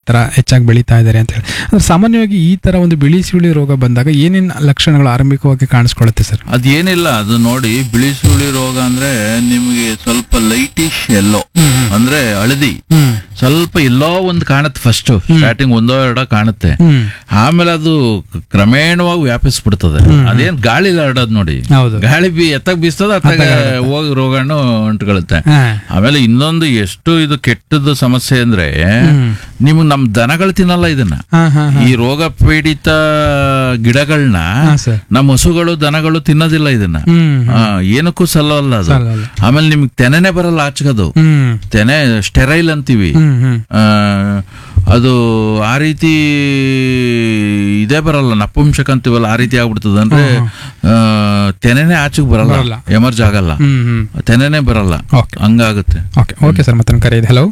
ತರ ಹೆಚ್ಚಾಗಿ ಬೆಳೀತಾ ಇದ್ದಾರೆ ಅಂತ ಹೇಳಿ ಅಂದ್ರೆ ಸಾಮಾನ್ಯವಾಗಿ ಈ ತರ ಒಂದು ಬಿಳಿ ಸುಳಿ ರೋಗ ಬಂದಾಗ ಏನೇನು ಲಕ್ಷಣಗಳು ಆರಂಭಿಕವಾಗಿ ಕಾಣಿಸ್ಕೊಳ್ಳುತ್ತೆ ಸರ್ ಅದೇನಿಲ್ಲ ಅದು ನೋಡಿ ಬಿಳಿ ಸುಳಿ ರೋಗ ಅಂದ್ರೆ ನಿಮಗೆ ಸ್ವಲ್ಪ ಲೈಟಿಶ್ ಎಲ್ಲೋ ಅಂದ್ರೆ ಹಳದಿ ಹ್ಮ್ ಸ್ವಲ್ಪ ಎಲ್ಲೋ ಒಂದು ಕಾಣುತ್ತೆ ಫಸ್ಟ್ ಸ್ಟಾರ್ಟಿಂಗ್ ಒಂದೋ ಎರಡೋ ಕಾಣುತ್ತೆ ಹ್ಮ್ ಆಮೇಲೆ ಅದು ಕ್ರಮೇಣವಾಗಿ ವ್ಯಾಪಿಸ್ಬಿಡ್ತದೆ ಅದೇನ್ ಗಾಳಿ ಹರಡೋದು ನೋಡಿ ಹೌದು ಗಾಳಿ ಬಿ ಎತ್ತಗ್ ಬೀಸ್ತದ ಅತ್ತಾಗ ಹೋಗಿ ರೋಗಾಣು ಅಂಟ್ಕೊಳ್ಳುತ್ತೆ ಹಾ ಆಮೇಲೆ ಇನ್ನೊಂದು ಎಷ್ಟು ಇದು ಕೆಟ್ಟದ್ದು ಸಮಸ್ಯೆ ಅಂದ್ರೆ ನಿಮ್ಗೆ ನಮ್ ದನಗಳು ತಿನ್ನಲ್ಲ ಇದನ್ನ ಹಾ ಹಾ ಈ ರೋಗ ಪೀಡಿತ ಗಿಡಗಳನ್ನ ಹಾ ಸರ್ ನಮ್ಮ ಹಸುಗಳು ದನಗಳು ತಿನ್ನೋದಿಲ್ಲ ಇದನ್ನ ಹ್ಮ್ ಆ, ಏನಕ್ಕೂ ಸಲ್ಲಲ್ಲ ಅದು ಸಲ್ಲಲ್ಲ. ಆಮೇಲೆ ನಿಮ್ಗೆ ತೆನೆನೆ ಬರಲ್ಲ ಆಚಗದು ಹ್ಮ್ ತೆನೆ ಸ್ಟೆರೈಲ್ ಅಂತೀವಿ ಹ್ಮ್ ಹ್ಮ್ ಆ, ಅದು ಆ ರೀತಿ ಇದೇ ಬರಲ್ಲ ನಪುಂಸಕ ಅಂತೀವಲ್ಲ ಆ ರೀತಿ ಆಗ್ಬಿಡ್ತದೆ ಅಂದ್ರೆ ಆ, ತೆನೆನೆ ಆಚೆಗೆ ಬರಲ್ಲ. ಬರಲ್ಲ ಎಮರ್ಜ್ ಆಗಲ್ಲ ಹ್ಮ್ ಹ್ಮ್ ತೆನೆನೆ ಬರಲ್ಲ ಓಕೆ ಹಂಗಾಗುತ್ತೆ ಓಕೆ ಓಕೆ ಸರ್ ಮತ್ತೆ ಕರೆ ಇದೆ ಹಲೋ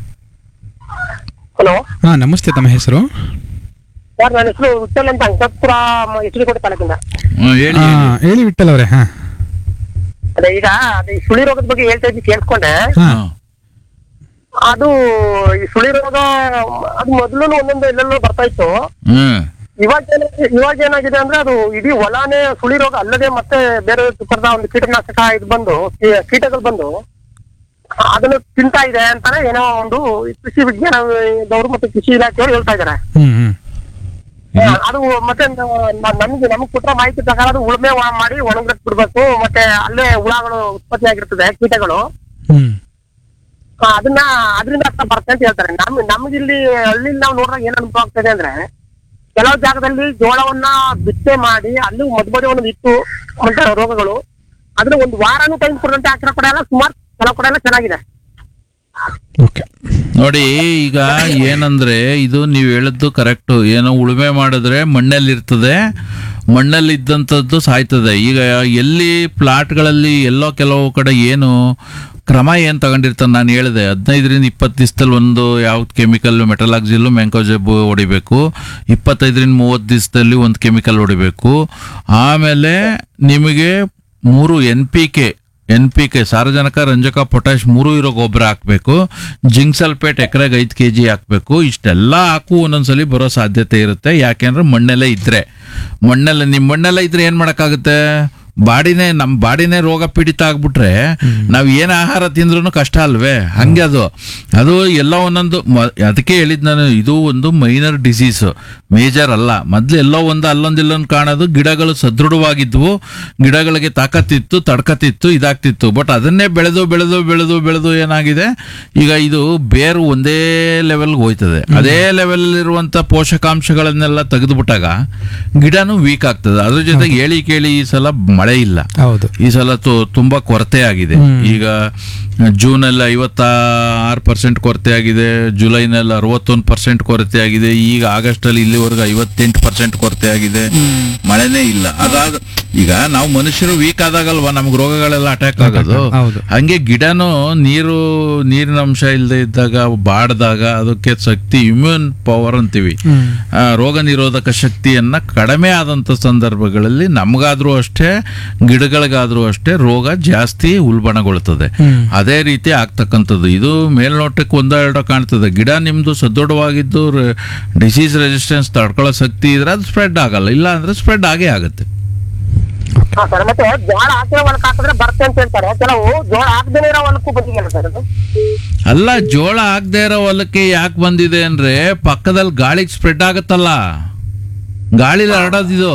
ಹಲೋ ಹಾ ನಮಸ್ತೆ ತಮ್ಮ ಹೆಸರು ಸರ್ ನನ್ನ ಹೆಸರು ವಿಠಲ್ ಅಂತ ಅಂಕಪುರ ಎಚಡಿಕೋಟೆ ತಾಲೂಕಿಂದ ಹ್ಮ್, ಹೇಳಿ ಹಾ ಹೇಳಿ ವಿಠಲ್ ಅವರೇ ಹಾ ಅದೇ ಈಗ ಅದೇ ಈ ಸುಳಿ ರೋಗದ ಬಗ್ಗೆ ಹೇಳ್ತಾ ಇದ್ವಿ ಕೇಳಿಸ್ಕೊಂಡೆ ಹಾ ಹಾ. ಅದು ಈ ಸುಳಿ ರೋಗ ಅದು ಮೊದಲು ಒಂದೊಂದು ಎಲ್ಲೆಲ್ಲೋ ಬರ್ತಾ ಇತ್ತು ಹ್ಮ್ ಇವಾಗ ಏನ- ಇವಾಗ ಏನಾಗಿದೆ ಅಂದ್ರೆ ಅದು ಇಡೀ ಹೊಲಾನೇ ಸುಳಿ ರೋಗ ಅಲ್ಲದೆ ಮತ್ತೆ ಬೇರೆ ತರದ ಒಂದು ಕೀಟನಾಶಕ ಇದು ಬಂದು ಕೀ- ಕೀಟಗಳು ಬಂದು ಅದನ್ನು ತಿಂತಾ ಇದೆ ಅಂತಾನೆ ಏನೋ ಒಂದು ಈ ಕೃಷಿ ವಿಜ್ಞಾನದವರು ಮತ್ತೆ ಕೃಷಿ ಇಲಾಖೆಯವರು ಹೇಳ್ತಾ ಇದಾರೆ ಹ್ಮ್ ಹ್ಮ್ ಅದು ಮತ್ತೆ ನ- ನಮ್ಗೆ ನಮ್ಗೆ ಕೊಟ್ಟ ಮಾಹಿತಿ ಪ್ರಕಾರ ಅದು ಉಳುಮೆ ವ- ಮಾಡಿ ಒಣಗಕ್ ಬಿಡ್ಬೇಕು ಮತ್ತೆ ಅಲ್ಲೇ ಹುಳಗಳು ಉತ್ಪತ್ತಿ ಆಗಿರ್ತದೆ ಕೀಟಗಳು ಹ್ಮ್ ಆ, ಅದನ್ನ ಅದರಿಂದ ಅರ್ಥ ಬರುತ್ತೆ ಅಂತ ಹೇಳ್ತಾರೆ ನಮ್ ನಮ್ಗೆ ಇಲ್ಲಿ ಹಳ್ಳಿ ನಾವು ನೋಡಿದಾಗ ಏನ್ ಅನುಭವ ಆಗ್ತದೆ ಅಂದ್ರೆ ಕೆಲವು ಜಾಗದಲ್ಲಿ ಜೋಳವನ್ನ ಬಿತ್ತನೆ ಮಾಡಿ ಅಲ್ಲಿ ಮಧ್ಯ ಮಧ್ಯ ಒಂದೊಂದು ಇತ್ತು ಅಂತ ರೋಗಗಳು ಅದ್ರ ಒಂದು ವಾರನೂ ಟೈಮ್ ಕೊಡಂತೆ ಹಾಕಿರೋ ಕಡೆ ಎಲ್ಲ ಸುಮಾರು ಕೆಲವು ಕಡೆ ಎಲ್ಲ ಚೆನ್ನಾಗಿದೆ ಓಕೆ ನೋಡಿ ಈಗ ಏನಂದ್ರೆ ಇದು ನೀವು ಹೇಳಿದ್ದು ಕರೆಕ್ಟ್ ಏನೋ ಉಳುಮೆ ಮಾಡಿದ್ರೆ ಮಣ್ಣಲ್ಲಿ ಇರ್ತದೆ ಮಣ್ಣಲ್ಲಿ ಇದ್ದಂಥದ್ದು ಸಾಯ್ತದೆ ಈಗ ಎಲ್ಲಿ ಪ್ಲಾಟ್ಗಳಲ್ಲಿ ಎಲ್ಲೋ ಕೆಲವು ಕಡೆ ಏನು ಕ್ರಮ ಏನು ತಗೊಂಡಿರ್ತಾನೆ ನಾನು ಹೇಳಿದೆ ಹದಿನೈದರಿಂದ ಇಪ್ಪತ್ತು ದಿವಸದಲ್ಲಿ ಒಂದು ಯಾವ್ದು ಕೆಮಿಕಲ್ ಮೆಟಲಾಕ್ಸಿಲ್ಲು ಮೆಂಕೋಜೆಬ್ ಹೊಡಿಬೇಕು ಇಪ್ಪತ್ತೈದರಿಂದ ಮೂವತ್ತು ದಿವಸದಲ್ಲಿ ಒಂದು ಕೆಮಿಕಲ್ ಹೊಡಿಬೇಕು ಆಮೇಲೆ ನಿಮಗೆ ಮೂರು N P K N P K ಸಾರಜನಕ ರಂಜಕ ಪೊಟ್ಯಾಶ್ ಮೂರು ಇರೋ ಗೊಬ್ಬರ ಹಾಕಬೇಕು ಜಿಂಕ್ ಸಲ್ಫೇಟ್ ಎಕರೆಗೆ ಐದು ಕೆ ಜಿ ಹಾಕಬೇಕು ಇಷ್ಟೆಲ್ಲ ಹಾಕು ಒಂದೊಂದ್ಸಲಿ ಬರೋ ಸಾಧ್ಯತೆ ಇರುತ್ತೆ ಯಾಕೆಂದ್ರೆ ಮಣ್ಣೆಲ್ಲ ಇದ್ರೆ ಮಣ್ಣೆಲ್ಲ ನಿಮ್ಮ ಮಣ್ಣೆಲ್ಲ ಇದ್ರೆ ಏನು ಮಾಡೋಕ್ಕಾಗುತ್ತೆ ಬಾಡಿನೇ ನಮ್ಮ ಬಾಡಿನೇ ರೋಗ ಪೀಡಿತ ಆಗ್ಬಿಟ್ರೆ ನಾವು ಏನು ಆಹಾರ ತಿಂದ್ರೂ ಕಷ್ಟ ಅಲ್ವೇ ಹಂಗೆ ಅದು ಅದು ಎಲ್ಲ ಒಂದೊಂದು ಮ- ಅದಕ್ಕೆ ಹೇಳಿದ್ ನಾನು ಇದು ಒಂದು ಮೈನರ್ ಡಿಸೀಸ್ ಮೇಜರ್ ಅಲ್ಲ ಮೊದ್ಲು ಎಲ್ಲೋ ಒಂದು ಅಲ್ಲೊಂದು ಇಲ್ಲೊಂದು ಕಾಣೋದು ಗಿಡಗಳು ಸದೃಢವಾಗಿದ್ವು ಗಿಡಗಳಿಗೆ ತಾಕತ್ತಿತ್ತು ತಡ್ಕತ್ತಿತ್ತು ಇದಾಗ್ತಿತ್ತು ಬಟ್ ಅದನ್ನೇ ಬೆಳೆದು ಬೆಳೆದು ಬೆಳೆದು ಬೆಳೆದು ಏನಾಗಿದೆ ಈಗ ಇದು ಬೇರು ಒಂದೇ ಲೆವೆಲ್ಗೆ ಹೋಯ್ತದೆ ಅದೇ ಲೆವೆಲ್ ಇರುವಂತ ಪೋಷಕಾಂಶಗಳನ್ನೆಲ್ಲ ತೆಗೆದುಬಿಟ್ಟಾಗ ಗಿಡನೂ ವೀಕ್ ಆಗ್ತದೆ ಅದ್ರ ಜೊತೆಗೆ ಹೇಳಿ ಕೇಳಿ ಈ ಸಲ ಮಳೆ ಇಲ್ಲ ಹೌದು ಈ ಸಲ ತು- ತುಂಬಾ ಕೊರತೆ ಆಗಿದೆ ಈಗ ಜೂನ್ ಅಲ್ಲಿ ಐವತ್ತ ಆರು ಪರ್ಸೆಂಟ್ ಕೊರತೆ ಆಗಿದೆ ಜುಲೈನಲ್ಲಿ ಅರವತ್ತೊಂದು ಪರ್ಸೆಂಟ್ ಕೊರತೆ ಆಗಿದೆ ಈಗ ಆಗಸ್ಟ್ ಅಲ್ಲಿ ಇಲ್ಲಿವರೆಗೂ ಐವತ್ತೆಂಟು ಪರ್ಸೆಂಟ್ ಕೊರತೆ ಆಗಿದೆ ಮಳೆನೇ ಇಲ್ಲ ಅದಾದ ಈಗ ನಾವು ಮನುಷ್ಯರು ವೀಕ್ ಆದಾಗಲ್ವಾ ನಮ್ಗೆ ರೋಗಗಳೆಲ್ಲ ಅಟ್ಯಾಕ್ ಆಗೋದು ಹೌದು. ಹಂಗೆ ಗಿಡನು ನೀರು ನೀರಿನ ಅಂಶ ಇಲ್ಲದೆ ಇದ್ದಾಗ ಬಾಡ್ದಾಗ ಅದಕ್ಕೆ ಶಕ್ತಿ ಇಮ್ಯೂನ್ ಪವರ್ ಅಂತೀವಿ ಹ್ಮ್ ಆ, ರೋಗ ನಿರೋಧಕ ಶಕ್ತಿಯನ್ನ ಕಡಿಮೆ ಆದಂತ ಸಂದರ್ಭಗಳಲ್ಲಿ ನಮಗಾದ್ರೂ ಅಷ್ಟೇ ಗಿಡಗಳಿಗಾದ್ರೂ ಅಷ್ಟೇ ರೋಗ ಜಾಸ್ತಿ ಉಲ್ಬಣಗೊಳ್ತದೆ ಹ್ಮ್. ಅದೇ ರೀತಿ ಆಗ್ತಕ್ಕಂಥದ್ದು ಇದು ಮೇಲ್ನೋಟಕ್ಕೆ ಒಂದೋ ಎರಡೋ ಕಾಣ್ತದೆ ಗಿಡ ನಿಮ್ದು ಸದೃಢವಾಗಿದ್ದು ಡಿಸೀಸ್ ರೆಸಿಸ್ಟೆನ್ಸ್ ತಡ್ಕೊಳ್ಳೋ ಶಕ್ತಿ ಇದ್ರೆ ಅದು ಸ್ಪ್ರೆಡ್ ಆಗಲ್ಲ ಇಲ್ಲ ಅಂದ್ರೆ ಸ್ಪ್ರೆಡ್ ಆಗೇ ಆಗುತ್ತೆ ಹಾ ಸರ್ ಮತ್ತೆ ಜೋಳ ಹಾಕಿರೋ ಹೊಲಕ್ಕೆ ಹಾಕಿದ್ರೆ ಬರುತ್ತೆ ಅಂತ ಹೇಳ್ತಾರೆ ಕೆಲವು ಜೋಳ ಹಾಕದೇ ಇರೋ ಹೊಲಕ್ಕೂ ಬಂದಿದೆಯಲ್ಲ ಸರ್ ಅದು ಅಲ್ಲ ಜೋಳ ಆಗದೆ ಇರೋ ಹೊಲಕ್ಕೆ ಯಾಕೆ ಬಂದಿದೆ ಅಂದ್ರೆ ಪಕ್ಕದಲ್ಲಿ ಗಾಳಿಗೆ ಸ್ಪ್ರೆಡ್ ಆಗುತ್ತಲ್ಲ ಗಾಳಿಲಿ ಹರಡೋದಿದು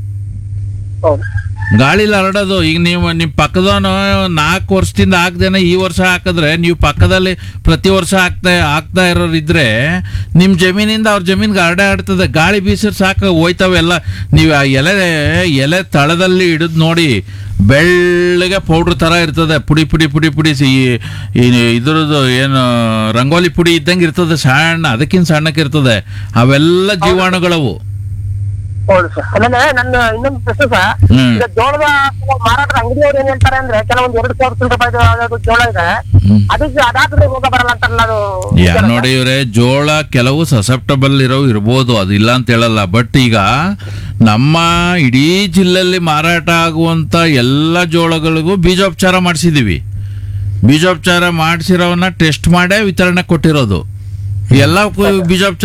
ಹೌದು ಗಾಳಿಲಿ ಹರಡೋದು ಈಗ ನೀವು ನಿಮ್ಮ ಪಕ್ಕದವನು ನಾಲ್ಕು ವರ್ಷದಿಂದ ಹಾಕ್ದೇನೆ ಈ ವರ್ಷ ಹಾಕಿದ್ರೆ ನೀವು ಪಕ್ಕದಲ್ಲಿ ಪ್ರತಿ ವರ್ಷ ಹಾಕ್ತಾ ಹಾಕ್ತಾ ಇರೋರು ಇದ್ರೆ ನಿಮ್ಮ ಜಮೀನಿಂದ ಅವ್ರ ಜಮೀನ್ಗೆ ಹರಡೆ ಹರಡ್ತದೆ ಗಾಳಿ ಬೀಸಿದ್ರೆ ಸಾಕು ಹೋಯ್ತವೆ ಎಲ್ಲ ನೀವು ಆ ಎಲೆ ಎಲೆ ತಳದಲ್ಲಿ ಹಿಡಿದು ನೋಡಿ ಬೆಳ್ಳಗೆ ಪೌಡ್ರ್ ಥರ ಇರ್ತದೆ ಪುಡಿ ಪುಡಿ ಪುಡಿ ಪುಡಿ ಸಿ- ಈ ಇದ್ರದ್ದು ಏನು ರಂಗೋಲಿ ಪುಡಿ ಇದ್ದಂಗೆ ಇರ್ತದೆ ಸಣ್ಣ ಅದಕ್ಕಿಂತ ಸಣ್ಣಕ್ಕೆ ಇರ್ತದೆ ಅವೆಲ್ಲ ಜೀವಾಣುಗಳವು ಹೌದು ಸರ್ ಆಮೇಲೆ ನನ್ನ ಇನ್ನೊಂದು ಪ್ರಶ್ನೆ ಸರ್ ಹ್ಮ್. ಈಗ ಜೋಳದ ಮಾರಾಟ ಅಂಗಡಿಯವ್ರು ಏನ್ ಹೇಳ್ತಾರೆ ಅಂದ್ರೆ ಕೆಲವೊಂದು ಎರಡು ಸಾವಿರ ಚಿಲ್ಲರೆ ರೂಪಾಯಿ ಯಾವ್ದಾದ್ರು ಜೋಳ ಇದೆ ಹ್ಮ್. ಅದಕ್ಕೆ ಅದಾದ್ರೆ ರೋಗ ಬರಲ್ಲ ಅಂತಾರಲ್ಲ ಅದು ಯಾ ನೋಡಿ ಇವ್ರೆ ಜೋಳ ಕೆಲವು ಸಸೆಪ್ಟಬಲ್ ಇರೋ ಇರ್ಬೋದು ಅದು ಇಲ್ಲ ಅಂತ ಹೇಳಲ್ಲ ಬಟ್ ಈಗ ನಮ್ಮ ಇಡೀ ಜಿಲ್ಲೆಯಲ್ಲಿ ಮಾರಾಟ ಆಗುವಂತ ಎಲ್ಲ ಜೋಳಗಳಿಗೂ ಬೀಜೋಪಚಾರ ಮಾಡಿಸಿದೀವಿ ಬೀಜೋಪಚಾರ ಮಾಡಿಸಿರೋವನ್ನ ಟೆಸ್ಟ್ ಮಾಡೇ ವಿತರಣೆ ಕೊಟ್ಟಿರೋದು ಎಲ್ಲ ಬೀಜೋಪಚಾರ